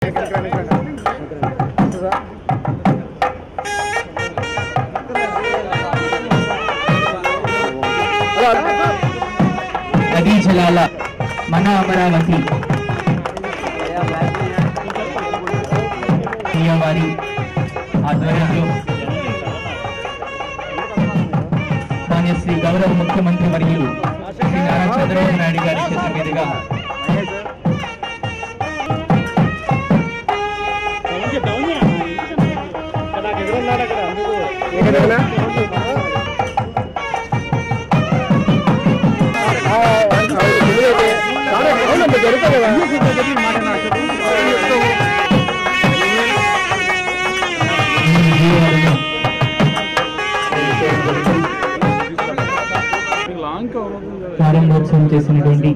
నదీ జలాల మన అమరావతి వారి ఆధ్వర్యంలో మాన్య శ్రీ గౌరవ ముఖ్యమంత్రి వర్యులు శ్రీ నారా చంద్రబాబు నాయుడు గారి చేతుల మీదుగా ఈ విజయవాడలో ప్రారంభోత్సవం చేసినటువంటి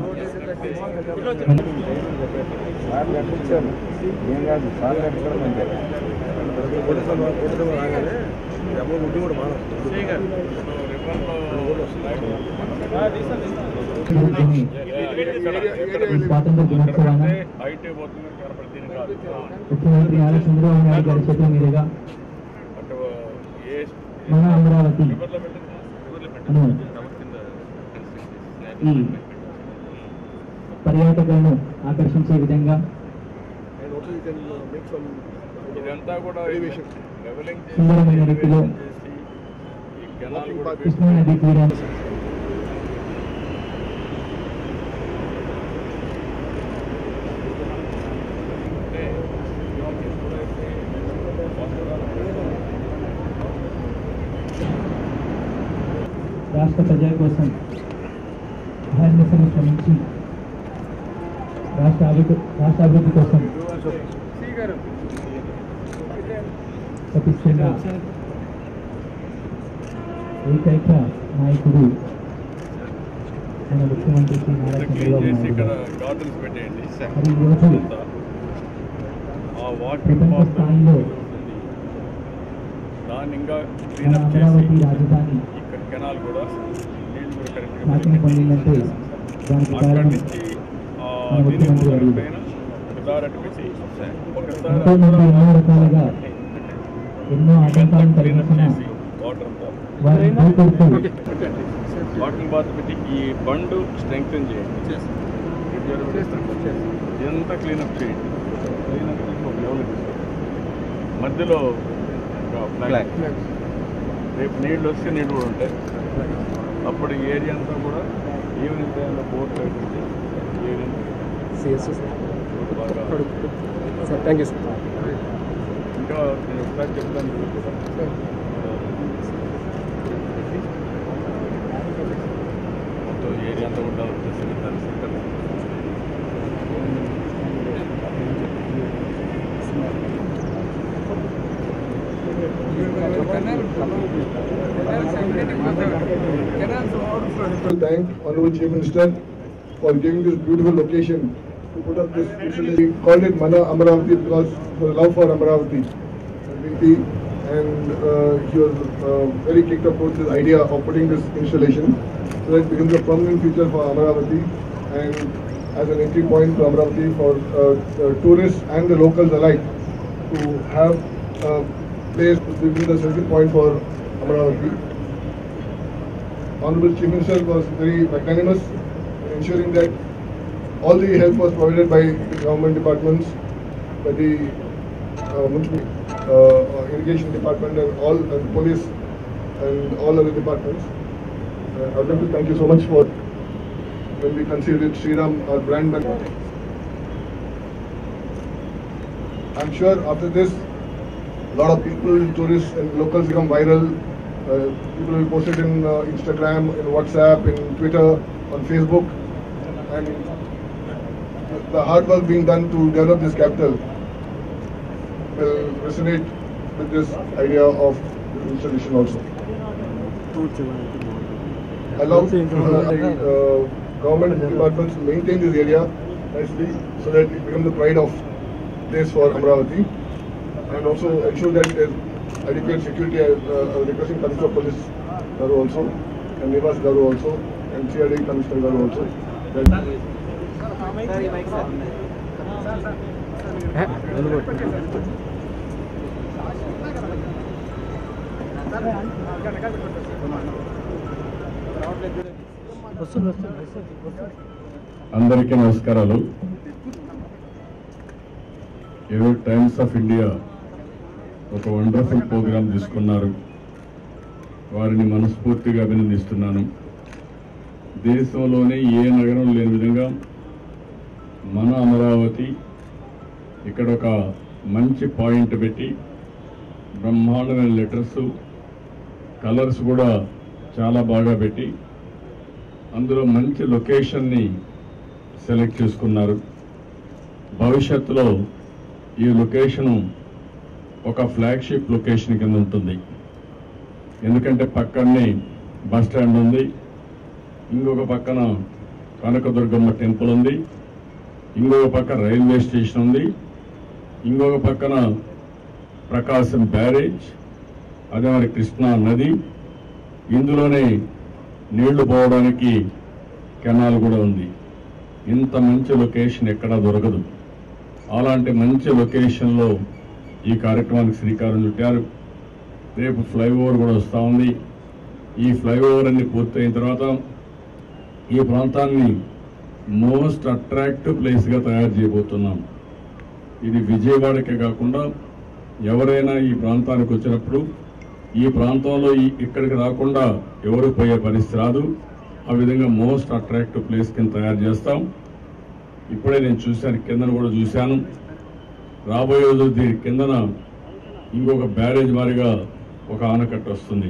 ఈ స్వాతంత్ర దినోత్సవాన ముఖ్యమంత్రి నారా చంద్రబాబు నాయుడు గారి చేతుల మీదుగా మన అమరావతి అను ఈ పర్యాటకులను ఆకర్షించే విధంగా ఇదంతా కూడా సుందరమైన రీతిలో కృష్ణా నది తీరం రాష్ట్ర ప్రజల కోసం అహర్నిశలు శ్రమించి రాష్ట్ర అభివృద్ధి రాష్ట్ర అభివృద్ధి కోసం తప్పిస్తున్న ఏకైక నాయకుడు మన ముఖ్యమంత్రి శ్రీ నారా చంద్రబాబు నాయుడు ఇక్కడ గారు. గార్డెన్స్ పెట్టేయండి మరి ఈరోజు ఆ వాటర్ ప్రపంచ స్థాయిలో దాన్ని ఇంకా మన క్లీనప్ అమరావతి చేసి రాజధాని ఇక్కడ కెనాల్ కూడా నీళ్లు కూడా కరెక్ట్గా ఖ్యాతిని పొందిందంటే దానికి అక్కడి కారణం నుంచి ఆ మన ముఖ్యమంత్రి దీని వర్యులు. పైన ఒకసారి అటు పెట్టి ఒకసారి ఎంతో మంది ఎన్నో రకాలుగా ఎన్నో ఆటంకాలను కలిగించిన వాటర్ అంతా వారి భూకొడుతూ వాటర్ బాత్ పెట్టి ఈ బండు స్ట్రెంగ్తన్ చేయండి ఇదంతా క్లీనప్ చేయండి క్లీనప్ చేసి ఒక లెవెల్ మధ్యలో ఒక ఫ్లాగ్ రేపు నీళ్ళు వస్తే నీళ్ళు కూడా ఉంటాయి అప్పుడు ఈ ఏరియా అంతా కూడా ఈవినింగ్ టైంలో బోట్ పెట్టి ఈవినింగ్ బాగా సార్ థ్యాంక్ యూ సార్ ఇంకా నేను ఒకసారి చెప్తాను మీరు కూడా మొత్తం ఏరియా అంతా కూడా డెవలప్ చేసి దాని centre to thank Honorable Chief Minister for giving this beautiful location to put up this facility. We called it Mana Amaravati because for love for Amaravati. And uh, he was uh, very kicked up with this idea of putting this installation so that it becomes a permanent feature for Amaravati and as an entry point to Amaravati for uh, uh, tourists and the locals alike to have a place to be the central point for Amaravati. Honorable Chief Minister was very magnanimous in ensuring that all the help was provided by the government departments, by the uh, municipal, uh, irrigation department and all, and police and all other departments. Uh, I would like to thank you so much for when we considered it Sriram, our brand. I'm sure after this, a lot of people, tourists and locals become viral. Uh, people will post it in uh, Instagram, in WhatsApp, in Twitter, on Facebook. And the- the hard work being done to develop this capital will resonate with this idea of this installation also. Allow uh, the uh, government departments to maintain this area nicely so that it becomes the pride of place for Amravati and also ensure that there is adequate security. uh, uh, requesting Commissioner of Police Garu also and Nivas Garu also and CID Commissioner Garu also. That అందరికీ నమస్కారాలు ఈరోజు Times of India ఒక wonderful programme తీసుకున్నారు వారిని మనస్ఫూర్తిగా అభినందిస్తున్నాను దేశంలోనే ఏ నగరం లేని విధంగా మన అమరావతి ఇక్కడ ఒక మంచి పాయింట్ పెట్టి బ్రహ్మాండమైన లెటర్స్ కలర్స్ కూడా చాలా బాగా పెట్టి అందులో మంచి లొకేషన్ని సెలెక్ట్ చేసుకున్నారు భవిష్యత్తులో ఈ లొకేషను ఒక ఫ్లాగ్షిప్ లొకేషన్ కింద ఉంటుంది ఎందుకంటే పక్కనే బస్ స్టాండ్ ఉంది ఇంకొక పక్కన కనకదుర్గమ్మ టెంపుల్ ఉంది ఇంకొక పక్క రైల్వే స్టేషన్ ఉంది ఇంకొక పక్కన ప్రకాశం బ్యారేజ్ అదే మరి కృష్ణా నది ఇందులోనే నీళ్లు పోవడానికి కెనాల్ కూడా ఉంది ఇంత మంచి లొకేషన్ ఎక్కడా దొరకదు అలాంటి మంచి లొకేషన్లో ఈ కార్యక్రమానికి శ్రీకారం చుట్టారు రేపు ఫ్లైఓవర్ కూడా వస్తూ ఉంది ఈ ఫ్లైఓవర్ అన్ని పూర్తయిన తర్వాత ఈ ప్రాంతాన్ని మోస్ట్ అట్రాక్టివ్ ప్లేస్గా తయారు చేయబోతున్నాం ఇది విజయవాడకే కాకుండా ఎవరైనా ఈ ప్రాంతానికి వచ్చినప్పుడు ఈ ప్రాంతంలో ఈ- ఇక్కడికి రాకుండా ఎవరు పోయే పరిస్థితి రాదు ఆ విధంగా మోస్ట్ అట్రాక్టివ్ ప్లేస్ కింద తయారు చేస్తాం ఇప్పుడే నేను చూశాను కిందన కూడా చూశాను రాబోయే రోజు దీని కిందన ఇంకొక బ్యారేజ్ మారిగా ఒక ఆనకట్ట వస్తుంది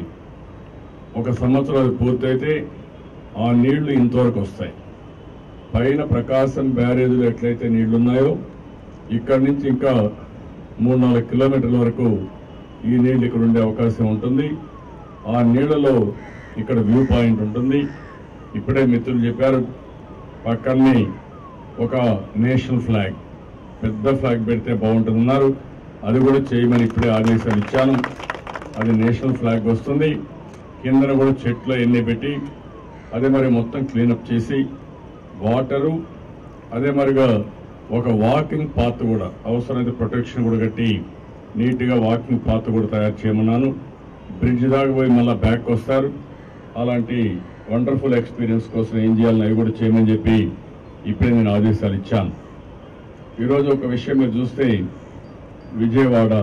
ఒక సంవత్సరం అది పూర్తయితే ఆ నీళ్లు ఇంతవరకు వస్తాయి పైన ప్రకాశం బ్యారేజ్లో ఎట్లయితే నీళ్లు ఉన్నాయో ఇక్కడి నుంచి ఇంకా మూడు నాలుగు కిలోమీటర్ల వరకు ఈ నీళ్లు ఇక్కడ ఉండే అవకాశం ఉంటుంది ఆ నీళ్లలో ఇక్కడ వ్యూ పాయింట్ ఉంటుంది ఇప్పుడే మిత్రులు చెప్పారు పక్కనే ఒక నేషనల్ ఫ్లాగ్ పెద్ద ఫ్లాగ్ పెడితే బాగుంటుందన్నారు అది కూడా చేయమని ఇప్పుడే ఆదేశాలు ఇచ్చాను అది నేషనల్ ఫ్లాగ్ వస్తుంది కిందన కూడా చెట్లు ఎన్ని పెట్టి అదే మరి మొత్తం క్లీనప్ చేసి వాటరు అదే మరిగా ఒక వాకింగ్ పాత్ కూడా అవసరమైతే ప్రొటెక్షన్ కూడా కట్టి నీట్గా వాకింగ్ పాత్ కూడా తయారు చేయమన్నాను బ్రిడ్జ్ దాకా పోయి మళ్ళీ బ్యాక్ వస్తారు అలాంటి వండర్ఫుల్ ఎక్స్పీరియన్స్ కోసం ఏం చేయాలని అవి కూడా చేయమని చెప్పి ఇప్పుడే నేను ఆదేశాలు ఇచ్చాను ఈరోజు ఒక విషయం మీరు చూస్తే విజయవాడ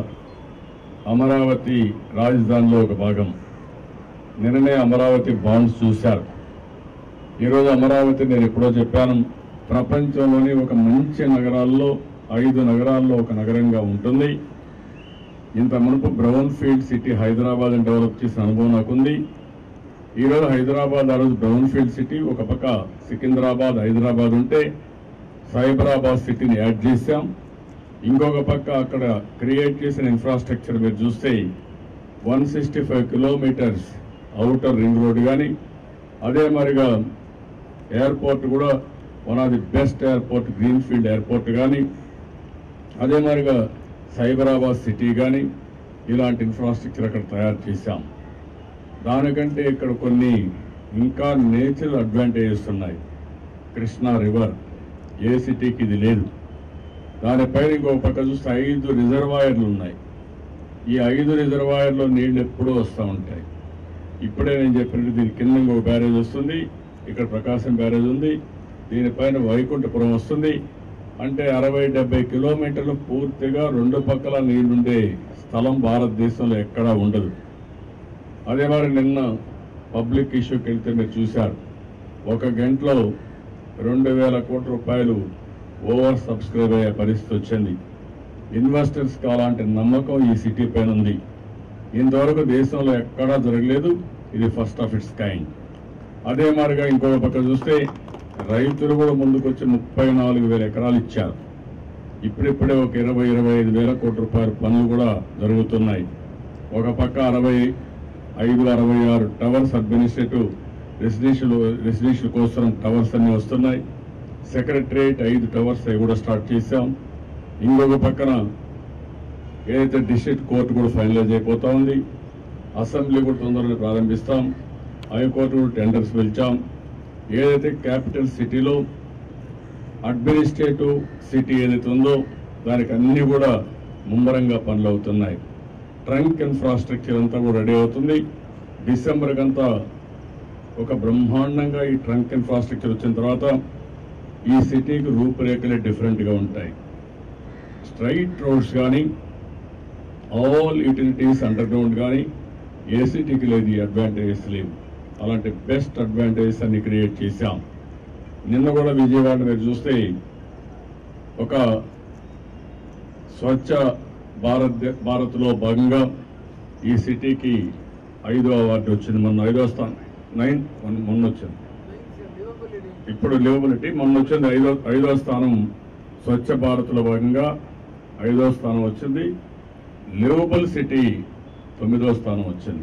అమరావతి రాజధానిలో ఒక భాగం నిన్ననే అమరావతి బాండ్స్ చూశారు ఈరోజు అమరావతి నేను ఎప్పుడో చెప్పాను ప్రపంచంలోని ఒక మంచి నగరాల్లో ఐదు నగరాల్లో ఒక నగరంగా ఉంటుంది ఇంత మునుపు brown field city Hyderabad develop చేసిన అనుభవం నాకుంది ఈరోజు హైదరాబాద్ ఆ రోజు బ్రౌన్ ఫీల్డ్ సిటీ ఒక పక్క సికింద్రాబాద్ హైదరాబాద్ ఉంటే సైబరాబాద్ సిటీని యాడ్ చేశాం ఇంకొక పక్క అక్కడ క్రియేట్ చేసిన ఇన్ఫ్రాస్ట్రక్చర్ మీరు చూస్తే one sixty five kilometres outer ring road కానీ అదే మరిగా ఎయిర్పోర్ట్ కూడా one of the best airport green field airport కానీ అదే మరిగా సైబరాబాద్ సిటీ కానీ ఇలాంటి ఇన్ఫ్రాస్ట్రక్చర్ అక్కడ తయారు చేశాం దానికంటే ఇక్కడ కొన్ని ఇంకా నేచురల్ అడ్వాంటేజెస్ ఉన్నాయి కృష్ణా రివర్ ఏ సిటీకి ఇది లేదు దానిపైన ఇంకొక పక్క చూస్తే ఐదు రిజర్వాయర్లు ఉన్నాయి ఈ ఐదు రిజర్వాయర్లో నీళ్లు ఎప్పుడూ వస్తూ ఉంటాయి ఇప్పుడే నేను చెప్పినట్టు దీని కింద ఇంకొక బ్యారేజ్ వస్తుంది ఇక్కడ ప్రకాశం బ్యారేజ్ ఉంది దీనిపైన వైకుంఠపురం వస్తుంది అంటే అరవై డెబ్బై కిలోమీటర్లు పూర్తిగా రెండు పక్కల నీళ్లుండే స్థలం భారతదేశంలో ఎక్కడా ఉండదు అదే మరి నిన్న పబ్లిక్ ఇష్యూకి వెళ్తే మీరు చూశారు ఒక గంటలో రెండు వేల కోట్ల రూపాయలు ఓవర్ సబ్స్క్రైబ్ అయ్యే పరిస్థితి వచ్చింది ఇన్వెస్టర్స్ అలాంటి నమ్మకం ఈ సిటీ పైన ఉంది ఇంతవరకు దేశంలో ఎక్కడా జరగలేదు ఇది ఫస్ట్ ఆఫ్ ఇట్స్ కైండ్ అదే మాదిరిగా ఇంకొక పక్క చూస్తే రైతులు కూడా ముందుకొచ్చి ముప్పై నాలుగు వేల ఎకరాలు ఇచ్చారు ఇప్పుడిప్పుడే ఒక ఇరవై ఇరవై ఐదు వేల కోట్ల రూపాయల పనులు కూడా జరుగుతున్నాయి ఒక పక్క అరవై ఐదు అరవై ఆరు టవర్స్ అడ్మినిస్ట్రేటివ్ రెసిడెన్షియల్ రెసిడెన్షియల్ కోసం టవర్స్ అన్ని వస్తున్నాయి సెక్రటరియట్ ఐదు టవర్స్ అవి కూడా స్టార్ట్ చేశాం ఇంకొక పక్కన ఏదైతే డిస్ట్రిక్ట్ కోర్టు కూడా ఫైనలైజ్ అయిపోతా ఉంది అసెంబ్లీ కూడా తొందరగా ప్రారంభిస్తాం హైకోర్టు కూడా టెండర్స్ పిలిచాం ఏదైతే క్యాపిటల్ సిటీలో అడ్మినిస్ట్రేటివ్ సిటీ ఏదైతే ఉందో దానికి అన్ని కూడా ముమ్మరంగా పనులు అవుతున్నాయి ట్రంక్ ఇన్ఫ్రాస్ట్రక్చర్ అంతా కూడా రెడీ అవుతుంది డిసెంబర్ కంతా ఒక బ్రహ్మాండంగా ఈ ట్రంక్ ఇన్ఫ్రాస్ట్రక్చర్ వచ్చిన తర్వాత ఈ సిటీకి రూపురేఖలే డిఫరెంట్గా ఉంటాయి స్ట్రైట్ రోడ్స్ కానీ ఆల్ యూటిలిటీస్ అండర్ గ్రౌండ్ కానీ ఏ సిటీకి లేదు ఈ అడ్వాంటేజెస్ లేవు అలాంటి బెస్ట్ అడ్వాంటేజెస్ అన్ని క్రియేట్ చేశాం నిన్న కూడా విజయవాడ మీరు చూస్తే ఒక స్వచ్ఛ భారత్ భారత్లో భాగంగా ఈ సిటీకి ఐదో అవార్డు వచ్చింది మొన్న ఐదో స్థానం నైన్త్ మొన్న వచ్చింది ఇప్పుడు లివబిలిటీ మొన్న వచ్చింది ఐదో ఐదో స్థానం స్వచ్ఛ భారత్లో భాగంగా ఐదో స్థానం వచ్చింది లివబుల్ సిటీ తొమ్మిదో స్థానం వచ్చింది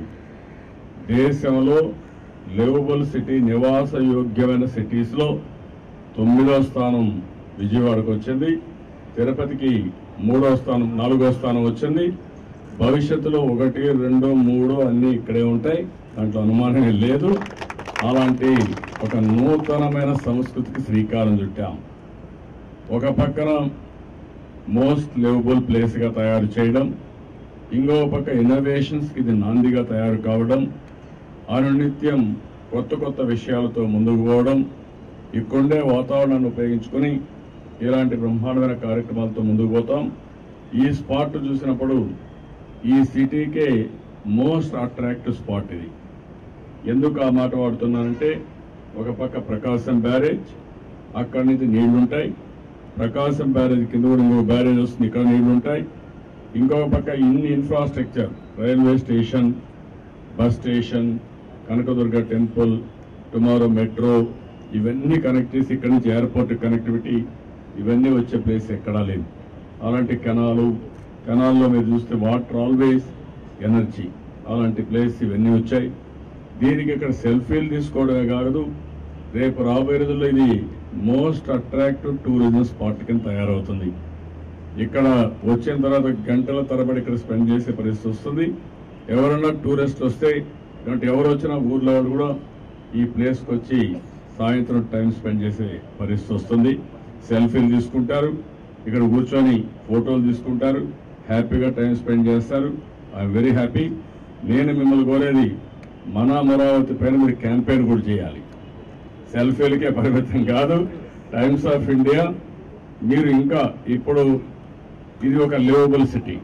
దేశంలో లివబుల్ సిటీ నివాస యోగ్యమైన సిటీస్లో తొమ్మిదో స్థానం విజయవాడకు వచ్చింది తిరుపతికి మూడో స్థానం నాలుగో స్థానం వచ్చింది భవిష్యత్తులో ఒకటి రెండు మూడు అన్నీ ఇక్కడే ఉంటాయి దాంట్లో అనుమానమే లేదు అలాంటి ఒక నూతనమైన సంస్కృతికి శ్రీకారం చుట్టాం ఒక పక్కన మోస్ట్ లివబుల్ ప్లేస్గా తయారు చేయడం ఇంకో పక్క ఇన్నోవేషన్స్కి ఇది నాందిగా తయారు కావడం అనునిత్యం కొత్త కొత్త విషయాలతో ముందుకు పోవడం ఇక్కడుండే వాతావరణాన్ని ఉపయోగించుకొని ఇలాంటి బ్రహ్మాండమైన కార్యక్రమాలతో ముందుకు పోతాం ఈ స్పాట్ చూసినప్పుడు ఈ సిటీకే మోస్ట్ అట్రాక్టివ్ స్పాట్ ఇది ఎందుకు ఆ మాట వాడుతున్నానంటే ఒక పక్క ప్రకాశం బ్యారేజ్ అక్కడి నుంచి నీళ్లుంటాయి ప్రకాశం బ్యారేజ్ కింద కూడా ఇంకో బ్యారేజ్ వస్తుంది ఇక్కడ నీళ్లుంటాయి ఇంకొక పక్క ఇన్ని infrastructure railway station bus station Kanakadurga temple tomorrow metro ఇవన్నీ కనెక్ట్ చేసి ఇక్కడి నుంచి ఎయిర్పోర్ట్ కనెక్టివిటీ ఇవన్నీ వచ్చే ప్లేస్ ఎక్కడా లేదు అలాంటి కెనాలు కెనాల్లో మీరు చూస్తే వాటర్ ఆల్వేస్ ఎనర్జీ అలాంటి ప్లేస్ ఇవన్నీ వచ్చాయి దీనికి ఇక్కడ సెల్ఫీలు తీసుకోవడమే కాదు రేపు రాబోయే రోజుల్లో ఇది మోస్ట్ అట్రాక్టివ్ టూరిజం స్పాట్ కింద తయారవుతుంది ఇక్కడ వచ్చిన తర్వాత గంటల తరబడి ఇక్కడ స్పెండ్ చేసే పరిస్థితి వస్తుంది ఎవరన్నా టూరిస్ట్ వస్తే అంటే ఎవరు వచ్చినా ఊర్లో వాళ్ళు కూడా ఈ ప్లేస్కి వచ్చి సాయంత్రం టైం స్పెండ్ చేసే పరిస్థితి వస్తుంది సెల్ఫీలు తీసుకుంటారు ఇక్కడ కూర్చొని ఫోటోలు తీసుకుంటారు హ్యాపీగా టైం స్పెండ్ చేస్తారు ఐఎమ్ వెరీ హ్యాపీ నేను మిమ్మల్ని కోరేది మన అమరావతి పైన మీరు క్యాంపెయిన్ కూడా చేయాలి సెల్ఫీలకే పరిమితం కాదు టైమ్స్ ఆఫ్ ఇండియా మీరు ఇంకా ఇప్పుడు ఇది ఒక లివబుల్ సిటీ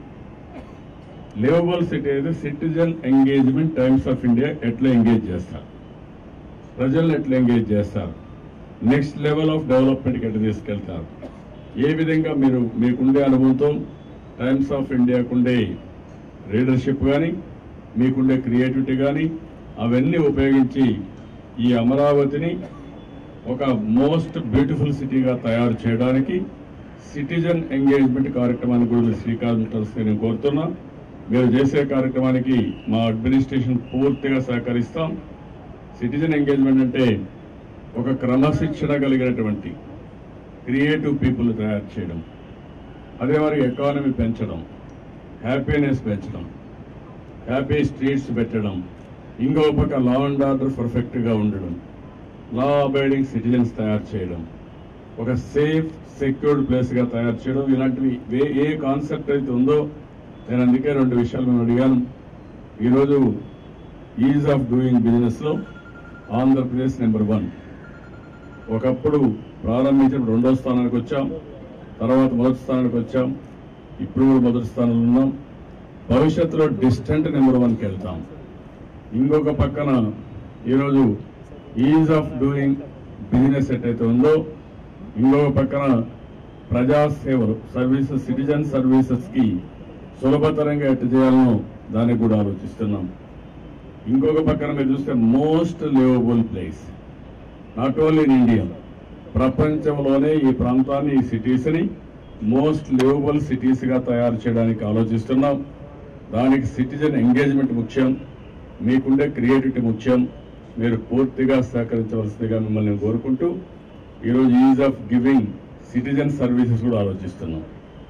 లివబుల్ సిటీ అయితే citizen engagement Times of India ఎట్లా ఎంగేజ్ చేస్తారు ప్రజలను ఎట్లా ఎంగేజ్ చేస్తారు నెక్స్ట్ లెవెల్ ఆఫ్ డెవలప్మెంట్కి ఎట్లా తీసుకెళ్తారు ఏ విధంగా మీరు మీకుండే అనుభవంతో టైమ్స్ ఆఫ్ ఇండియాకుండే లీడర్షిప్ కానీ మీకుండే క్రియేటివిటీ కానీ అవన్నీ ఉపయోగించి ఈ అమరావతిని ఒక మోస్ట్ బ్యూటిఫుల్ సిటీగా తయారు చేయడానికి సిటిజన్ ఎంగేజ్మెంట్ కార్యక్రమాన్ని కూడా మీరు శ్రీకారం చుట్టాల్సిందిగా నేను కోరుతున్నా మీరు చేసే కార్యక్రమానికి మా అడ్మినిస్ట్రేషన్ పూర్తిగా సహకరిస్తాం సిటిజన్ ఎంగేజ్మెంట్ అంటే ఒక క్రమశిక్షణ కలిగినటువంటి క్రియేటివ్ పీపుల్ తయారు చేయడం అదే మరి ఎకానమీ పెంచడం హ్యాపీనెస్ పెంచడం హ్యాపీ స్ట్రీట్స్ పెట్టడం ఇంకో పక్క లా అండ్ ఆర్డర్ పర్ఫెక్ట్గా ఉండడం లా అబైడింగ్ సిటిజన్స్ తయారు చేయడం ఒక సేఫ్ సెక్యూర్డ్ ప్లేస్గా తయారు చేయడం ఇలాంటివి ఏ ఏ కాన్సెప్ట్ అయితే ఉందో నేను అందుకే రెండు విషయాలు నేను అడిగాను ఈరోజు ఈజ్ ఆఫ్ డూయింగ్ బిజినెస్లో ఆంధ్రప్రదేశ్ నెంబర్ వన్ ఒకప్పుడు ప్రారంభించిన రెండో స్థానానికి వచ్చాం తర్వాత మొదటి స్థానానికి వచ్చాం ఇప్పుడు కూడా మొదటి స్థానంలో ఉన్నాం భవిష్యత్తులో డిస్టెంట్ నెంబర్ వన్కి వెళ్తాం ఇంకొక పక్కన ఈరోజు ఈజ్ ఆఫ్ డూయింగ్ బిజినెస్ ఎట్టయితే ఉందో ఇంకొక పక్కన ప్రజా సేవలు సర్వీసెస్ సిటిజన్ సర్వీసెస్కి సులభతరంగా ఎట్టు చేయాలనో దానికి కూడా ఆలోచిస్తున్నాం ఇంకొక పక్కన మీరు చూస్తే most livable place not only in India ప్రపంచంలోనే ఈ ప్రాంతాన్ని ఈ సిటీస్ని మోస్ట్ లివబుల్ సిటీస్గా తయారు చేయడానికి ఆలోచిస్తున్నాం దానికి సిటిజన్ ఎంగేజ్మెంట్ ముఖ్యం మీకుండే క్రియేటివిటీ ముఖ్యం మీరు పూర్తిగా సహకరించవలసిందిగా మిమ్మల్ని నేను కోరుకుంటూ ఈరోజు ease of giving citizen services కూడా ఆలోచిస్తున్నాం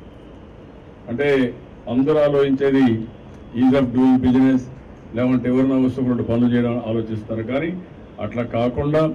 అంటే అందరూ ఆలోచించేది ఈజ్ ఆఫ్ డూయింగ్ బిజినెస్ లేకుంటే ఎవరైనా వస్తున్నటువంటి పనులు చేయడం ఆలోచిస్తారు కానీ అట్లా కాకుండా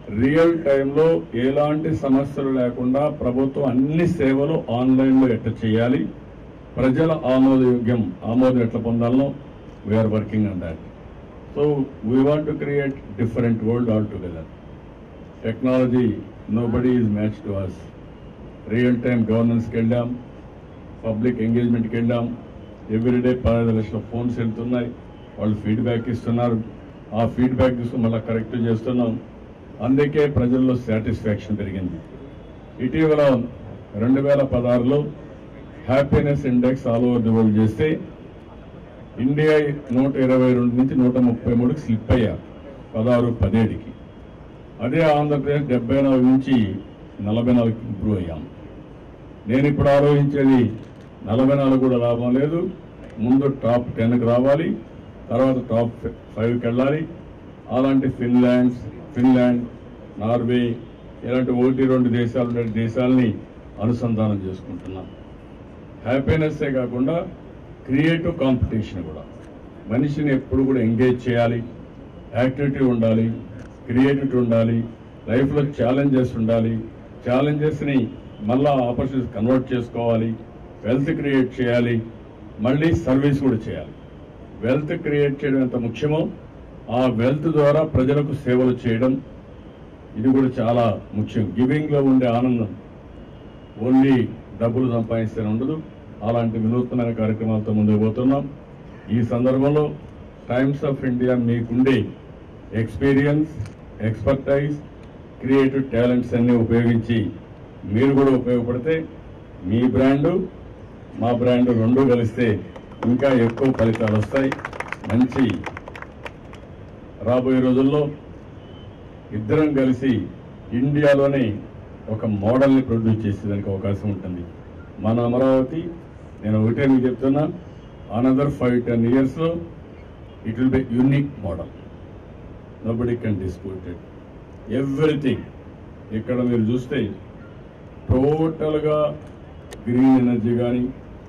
రియల్ టైంలో ఎలాంటి సమస్యలు లేకుండా ప్రభుత్వం అన్ని సేవలు ఆన్లైన్లో ఎట్ట చేయాలి ప్రజల ఆమోదయోగ్యం ఆమోదం ఎట్లా పొందాలనో we're working on that so we want to create different world all together technology nobody is match to us real time గవర్నెన్స్కి వెళ్ళాం పబ్లిక్ ఎంగేజ్మెంట్కి వెళ్ళాం ఎవ్రీడే పదహైదు లక్షల ఫోన్స్ వెళ్తున్నాయి వాళ్ళు ఫీడ్బ్యాక్ ఇస్తున్నారు ఆ ఫీడ్బ్యాక్ తీసుకుని మళ్ళీ కరెక్ట్ చేస్తున్నాం అందుకే ప్రజల్లో సాటిస్ఫాక్షన్ పెరిగింది ఇటీవల రెండు వేల పదహారులో happiness index all over the world చేస్తే ఇండియా నూట ఇరవై రెండు నుంచి నూట ముప్పై మూడుకి స్లిప్ అయ్యారు పదహారు పదిహేడుకి అదే ఆంధ్రప్రదేశ్ డెబ్బై నాలుగు నుంచి నలభై నాలుగుకి ఇంప్రూవ్ అయ్యాం నేను ఇప్పుడు ఆలోచించేది నలభై నాలుగు కూడా లాభం లేదు ముందు టాప్ టెన్కి రావాలి తర్వాత టాప్ ఫైవ్కి వెళ్ళాలి అలాంటి ఫిన్లాండ్ ఫిన్లాండ్ నార్వే ఇలాంటి ఒకటి రెండు దేశాలు ఉండే దేశాలని అనుసంధానం చేసుకుంటున్నాం హ్యాపీనెస్సే కాకుండా క్రియేటివ్ కాంపిటీషన్ కూడా మనిషిని ఎప్పుడు కూడా ఎంగేజ్ చేయాలి యాక్టివిటీ ఉండాలి క్రియేటివిటీ ఉండాలి లైఫ్లో ఛాలెంజెస్ ఉండాలి ఛాలెంజెస్ని మళ్ళా ఆపర్చునిటీస్ కన్వర్ట్ చేసుకోవాలి వెల్త్ క్రియేట్ చేయాలి మళ్ళీ సర్వీస్ కూడా చేయాలి వెల్త్ క్రియేట్ చేయడం ఎంత ముఖ్యమో ఆ వెల్త్ ద్వారా ప్రజలకు సేవలు చేయడం ఇది కూడా చాలా ముఖ్యం గివింగ్లో ఉండే ఆనందం ఓన్లీ డబ్బులు సంపాదిస్తే ఉండదు అలాంటి వినూత్నమైన కార్యక్రమాలతో ముందుకు పోతున్నాం ఈ సందర్భంలో టైమ్స్ ఆఫ్ ఇండియా మీకుండే ఎక్స్పీరియన్స్ ఎక్స్పర్టైజ్ క్రియేటివ్ టాలెంట్స్ అన్ని ఉపయోగించి మీరు కూడా ఉపయోగపడితే మీ బ్రాండు మా బ్రాండ్ రెండు కలిస్తే ఇంకా ఎక్కువ ఫలితాలు వస్తాయి మంచి రాబోయే రోజుల్లో ఇద్దరం కలిసి ఇండియాలోనే ఒక మోడల్ని ప్రొడ్యూస్ చేసేదానికి అవకాశం ఉంటుంది మన అమరావతి నేను ఒకటే మీకు చెప్తున్నా అనదర్ ఫైవ్ టెన్ ఇయర్స్లో it will be unique model nobody can dispute it everything ఇక్కడ మీరు చూస్తే టోటల్గా గ్రీన్ ఎనర్జీ కానీ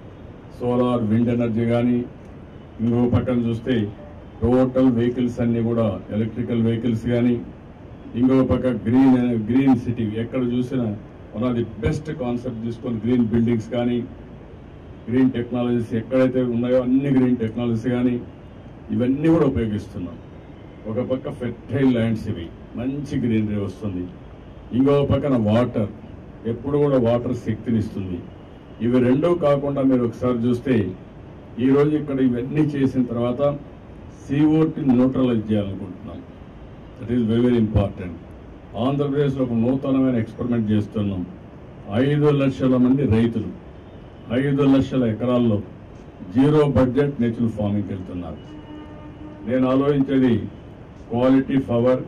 సోలార్ విండ్ ఎనర్జీ కానీ ఇంకో పక్కన చూస్తే టోటల్ వెహికల్స్ అన్ని కూడా ఎలక్ట్రికల్ వెహికల్స్ కానీ ఇంకో పక్క గ్రీన్ గ్రీన్ సిటీ ఎక్కడ చూసినా one of the best concept తీసుకొని గ్రీన్ బిల్డింగ్స్ కానీ గ్రీన్ టెక్నాలజీస్ ఎక్కడైతే ఉన్నాయో అన్ని గ్రీన్ టెక్నాలజీస్ కానీ ఇవన్నీ కూడా ఉపయోగిస్తున్నాం ఒక పక్క ఫెర్టైల్ ల్యాండ్స్ ఇవి మంచి గ్రీనరీ వస్తుంది ఇంకో పక్కన వాటర్ ఎప్పుడు కూడా వాటర్ శక్తిని ఇస్తుంది ఇవి రెండూ కాకుండా మీరు ఒకసారి చూస్తే ఈ రోజు ఇక్కడ ఇవన్నీ చేసిన తర్వాత సిఓటి న్యూట్రలైజ్ చేయాలనుకుంటున్నాం that is very very important ఆంధ్రప్రదేశ్లో ఒక నూతనమైన ఎక్స్పెరిమెంట్ చేస్తున్నాం ఐదు లక్షల మంది రైతులు ఐదు లక్షల ఎకరాల్లో జీరో బడ్జెట్ నేచురల్ ఫార్మింగ్కి వెళ్తున్నారు నేను ఆలోచించేది quality power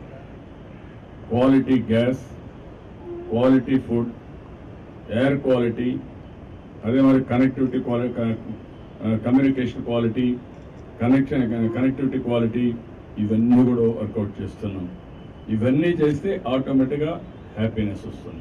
quality gas quality food air quality అదే మరి connectivity quality communication quality connection connectivity quality ఇవన్నీ కూడా వర్కౌట్ చేస్తున్నాం ఇవన్నీ చేస్తే ఆటోమేటిక్గా హ్యాపీనెస్ వస్తుంది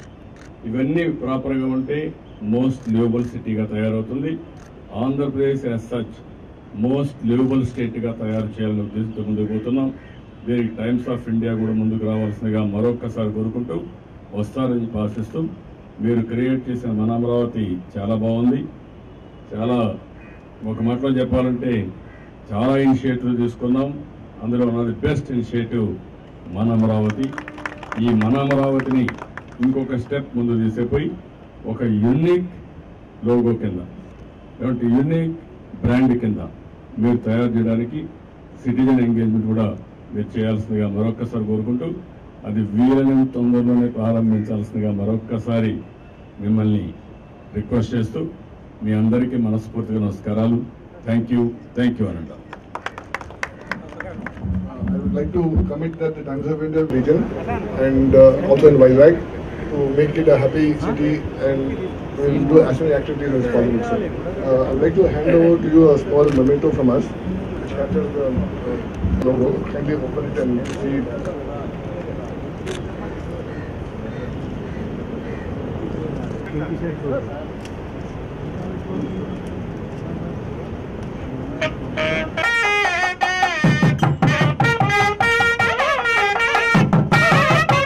ఇవన్నీ ప్రాపర్గా ఉంటే మోస్ట్ లివబుల్ సిటీగా తయారవుతుంది Andhra Pradesh as such most livable స్టేట్గా తయారు చేయాలని ఉద్దేశంతో ముందుకు పోతున్నాం దీనికి టైమ్స్ ఆఫ్ ఇండియా కూడా ముందుకు రావాల్సిందిగా మరొక్కసారి కోరుకుంటూ వస్తారని చెప్పి ఆశిస్తూ మీరు క్రియేట్ చేసిన మన అమరావతి చాలా బాగుంది చాలా ఒక మాటలో చెప్పాలంటే చాలా ఇనిషియేటివ్ తీసుకున్నాం అందులో ఉన్నది బెస్ట్ ఇనిషియేటివ్ మన అమరావతి ఈ మన అమరావతిని ఇంకొక స్టెప్ ముందు తీసేపోయి ఒక యూనిక్ లోగో కింద లేదంటే యూనిక్ బ్రాండ్ కింద మీరు తయారు చేయడానికి సిటిజన్ ఎంగేజ్మెంట్ కూడా మీరు చేయాల్సిందిగా మరొక్కసారి కోరుకుంటూ అది వీలైన తొందరలోనే ప్రారంభించాల్సిందిగా మరొక్కసారి మిమ్మల్ని రిక్వెస్ట్ చేస్తూ మీ అందరికీ మనస్ఫూర్తిగా నమస్కారాలు థ్యాంక్ యూ థ్యాంక్ యూ అనండి I would like to commit that the Times of India region and uh, also in Vizag to make it a happy city and we'll do as many activities as possible. sir. Uh, I'd like to hand over to you a small memento from us which captures the uh, logo. Kindly open it and see it. Thank you.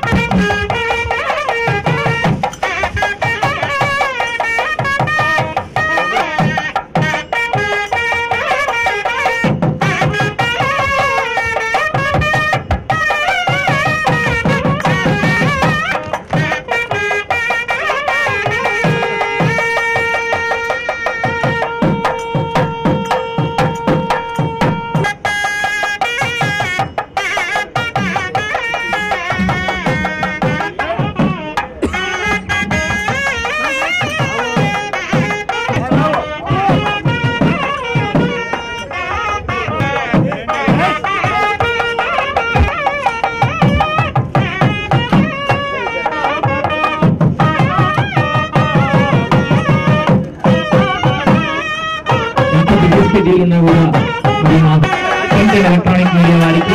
పూర్తి డీలున్నా కూడా మరి మా print and electronic media వారికి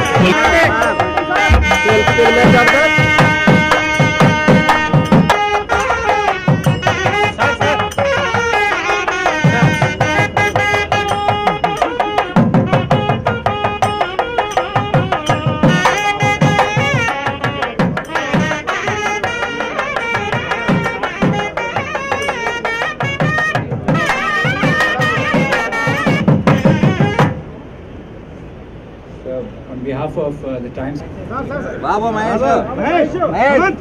So, on behalf of uh, the Times. బాబు Mahesh Mahesh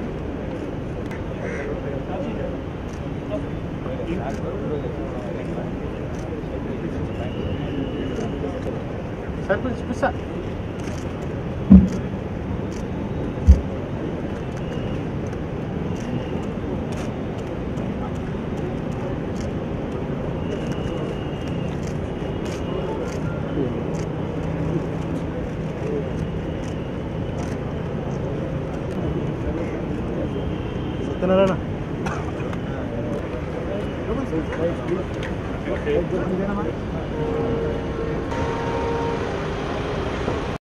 okay